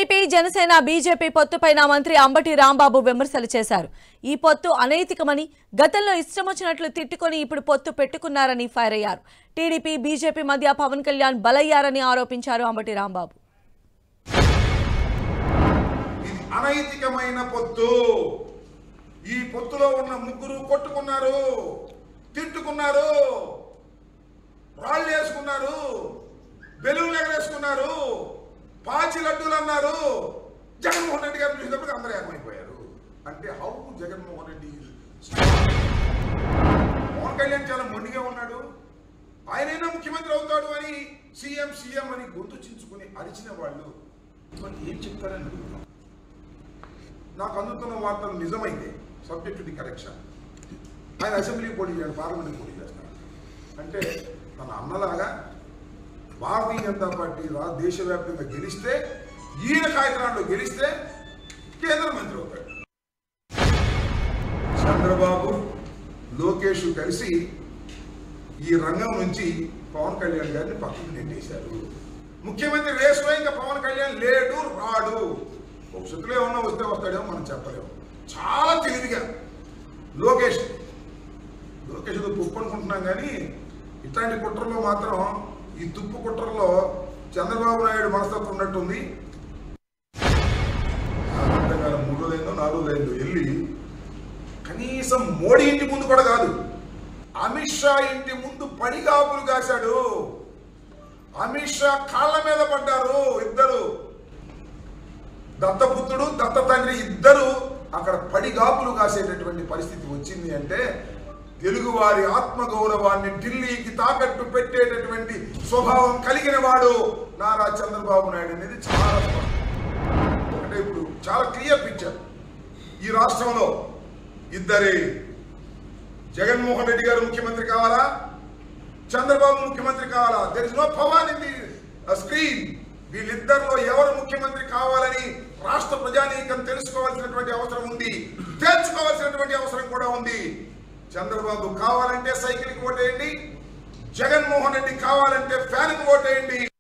TDP Janasena BJP పొత్తుపైన మంత్రి అంబటి రాంబాబు విమర్శలు చేశారు ఈ పొత్తు అనైతికమని గతంలో ఇష్టం వచ్చినట్లు తిట్టుకొని ఇప్పుడు పొత్తు పెట్టుకున్నారని ఫైర్ అయ్యారు టీడీపీ బీజేపీ మధ్య పవన్ కళ్యాణ్ బలయ్యారని ఆరోపించారు అంబటి రాంబాబు ఇది అనైతికమైన పొత్తు ఈ పొత్తులో ఉన్న ముగ్గురు కొట్టుకున్నారు తిట్టుకున్నారు రాళ్ళు వేసుకున్నారు బెలూన్లు ఎగరేసుకున్నారు పాచి లడ్డూలు అన్నారు జగన్మోహన్ రెడ్డి గారు చూసినప్పుడు అందరూ ఏమైపోయారు అంటే how Jaganmohan Reddy is strong. Pawan Kalyan చాలా మొండిగా ఉన్నాడు ఆయనైనా ముఖ్యమంత్రి అవుతాడు అని సీఎం సీఎం అని గొంతు చించుకుని అరిచిన వాళ్ళు మరి ఏం చెప్తారని అడుగుతున్నాం నాకు అందుతున్న వార్తలు నిజమైతే సబ్జెక్ట్ ది కరెక్షన్ ఆయన అసెంబ్లీ పోటీ చేయాలి పార్లమెంట్ పోటీ చేస్తాడు అంటే తన అన్నలాగా భారతీయ జనతా పార్టీ రా దేశవ్యాప్తంగా గెలిస్తే ఈయన కాకినాడలో గెలిస్తే కేంద్ర మంత్రి అవుతాడు చంద్రబాబు లోకేష్ కలిసి ఈ రంగం నుంచి పవన్ కళ్యాణ్ గారిని పక్కకు నెట్టేశారు ముఖ్యమంత్రి రేసులో ఇంకా పవన్ కళ్యాణ్ లేడు రాడు భవిష్యత్తులో ఏమన్నా వస్తే వస్తాడేమో మనం చెప్పలేము చాలా తెలివిగా లోకేష్ లోకేష్ ఏదో తుప్పు అనుకుంటున్నాం కానీ ఇట్లాంటి కుట్రలో మాత్రం ఈ తుప్పు కుట్రలో చంద్రబాబు నాయుడు మనస్తత్వం ఉన్నట్టుంది అంతకాలం మూడు రోజులైందో నాలుగు రోజులైందో వెళ్ళి కనీసం మోడీ ఇంటి ముందు కూడా కాదు అమిత్ షా ఇంటి ముందు పడిగాపులు కాశాడు అమిత్ షా కాళ్ళ మీద పడ్డారు ఇద్దరు దత్తపుత్రుడు దత్త తండ్రి ఇద్దరు అక్కడ పడిగాపులు కాసేటటువంటి పరిస్థితి వచ్చింది అంటే తెలుగువారి ఆత్మగౌరవాన్ని ఢిల్లీకి తాకట్టు పెట్టేటటువంటి స్వభావం కలిగిన వాడు నారా చంద్రబాబు నాయుడు అనేది చాలా స్పష్టం. ఒకటే ఇప్పుడు చాలా క్లియర్ పిక్చర్ ఈ రాష్ట్రంలో ఇద్దరి జగన్మోహన్ రెడ్డి గారు ముఖ్యమంత్రి కావాలా చంద్రబాబు ముఖ్యమంత్రి కావాలా there is no power in the screen వీళ్ళిద్దరిలో ఎవరు ముఖ్యమంత్రి కావాలని రాష్ట్ర ప్రజానీకం తెలుసుకోవాల్సినటువంటి అవసరం ఉంది తేల్చుకోవాల్సినటువంటి అవసరం కూడా ఉంది చంద్రబాబు కావాలంటే సైకిల్కి ఓటేయండి జగన్మోహన్ రెడ్డి కావాలంటే ఫ్యాన్కి ఓటేయండి